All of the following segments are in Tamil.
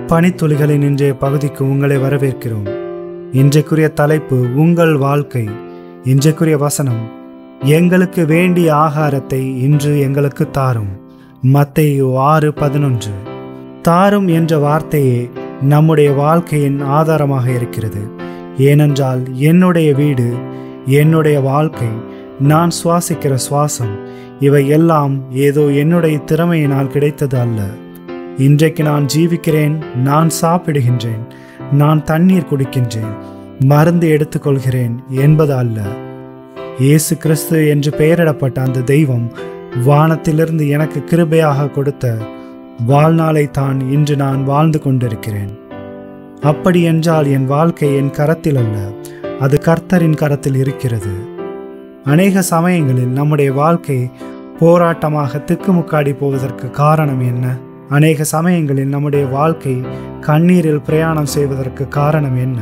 பனித்துளிகளின் இன்றைய பகுதிக்கு உங்களை வரவேற்கிறோம் இன்றைக்குரிய தலைப்பு உங்கள் வாழ்க்கை இன்றைக்குரிய வசனம் எங்களுக்கு வேண்டிய ஆகாரத்தை இன்று எங்களுக்கு தாரும் மத்தேயு ஆறு பதினொன்று தாரும் என்ற வார்த்தையே நம்முடைய வாழ்க்கையின் ஆதாரமாக இருக்கிறது ஏனென்றால் என்னுடைய வீடு என்னுடைய வாழ்க்கை நான் சுவாசிக்கிற சுவாசம் இவை எல்லாம் ஏதோ என்னுடைய திறமையினால் கிடைத்தது அல்ல இன்றைக்கு நான் ஜீவிக்கிறேன் நான் சாப்பிடுகின்றேன் நான் தண்ணீர் குடிக்கின்றேன் மருந்து எடுத்துக்கொள்கிறேன் என்பது அல்ல இயேசு கிறிஸ்து என்று பெயரிடப்பட்ட அந்த தெய்வம் வானத்திலிருந்து எனக்கு கிருபையாக கொடுத்த வாழ்நாளை தான் இன்று நான் வாழ்ந்து கொண்டிருக்கிறேன் அப்படி என்றால் என் வாழ்க்கை என் கரத்தில் அல்ல அது கர்த்தரின் கரத்தில் இருக்கிறது அநேக சமயங்களில் நம்முடைய வாழ்க்கை போராட்டமாக திக்குமுக்காடி போவதற்கு காரணம் என்ன அநேக சமயங்களில் நம்முடைய வாழ்க்கை கண்ணீரில் பிரயாணம் செய்வதற்கு காரணம் என்ன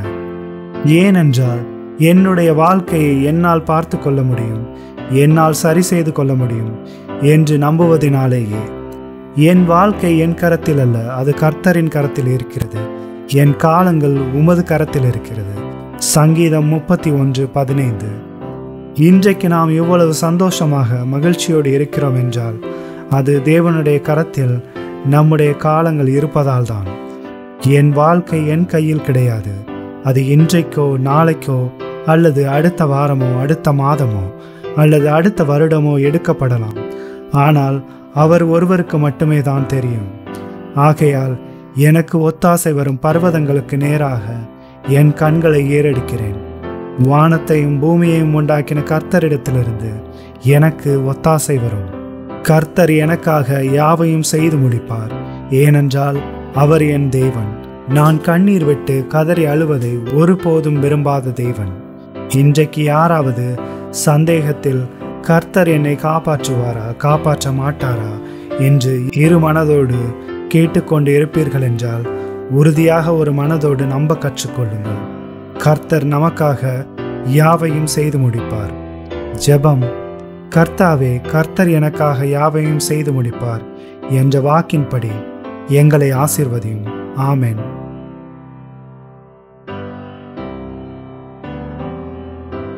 ஏனென்றால் என்னுடைய வாழ்க்கையை என்னால் பார்த்து கொள்ள முடியும் என்னால் சரி செய்து கொள்ள முடியும் என்று நம்புவதினாலேயே என் வாழ்க்கை என் கரத்தில் அல்ல அது கர்த்தரின் கரத்தில் இருக்கிறது என் காலங்கள் உமது கரத்தில் இருக்கிறது சங்கீதம் முப்பத்தி ஒன்று பதினைந்து இன்றைக்கு நாம் இவ்வளவு சந்தோஷமாக மகிழ்ச்சியோடு இருக்கிறோம் என்றால் அது தேவனுடைய கரத்தில் நம்முடைய காலங்கள் இருப்பதால் தான் என் வாழ்க்கை என் கையில் கிடையாது அது இன்றைக்கோ நாளைக்கோ அல்லது அடுத்த வாரமோ அடுத்த மாதமோ அல்லது அடுத்த வருடமோ எடுக்கப்படலாம் ஆனால் அவர் ஒருவருக்கு மட்டுமே தான் தெரியும் ஆகையால் எனக்கு ஒத்தாசை வரும் பர்வதங்களுக்கு நேராக என் கண்களை ஏறெடுக்கிறேன் வானத்தையும் பூமியையும் உண்டாக்கின கர்த்தரிடத்திலிருந்து எனக்கு ஒத்தாசை வரும் கர்த்தர் எனக்காக யாவையும் செய்து முடிப்பார் ஏனென்றால் அவர் என் தேவன் நான் கண்ணீர் விட்டு கதறி அழுவதை ஒருபோதும் விரும்பாத தேவன் இன்றைக்கு யாராவது சந்தேகத்தில் கர்த்தர் என்னை காப்பாற்றுவாரா காப்பாற்ற மாட்டாரா என்று இரு மனதோடு கேட்டுக்கொண்டு இருப்பீர்கள் என்றால் உறுதியாக ஒரு மனதோடு நம்ப கற்றுக்கொள்ளுங்கள் கர்த்தர் நமக்காக யாவையும் செய்து முடிப்பார் ஜெபம் கர்த்தாவே கர்த்தர் எனக்காக யாவையும் செய்து முடிப்பார் என்ற வாக்கின்படி எங்களை ஆசிர்வதியும் ஆமென்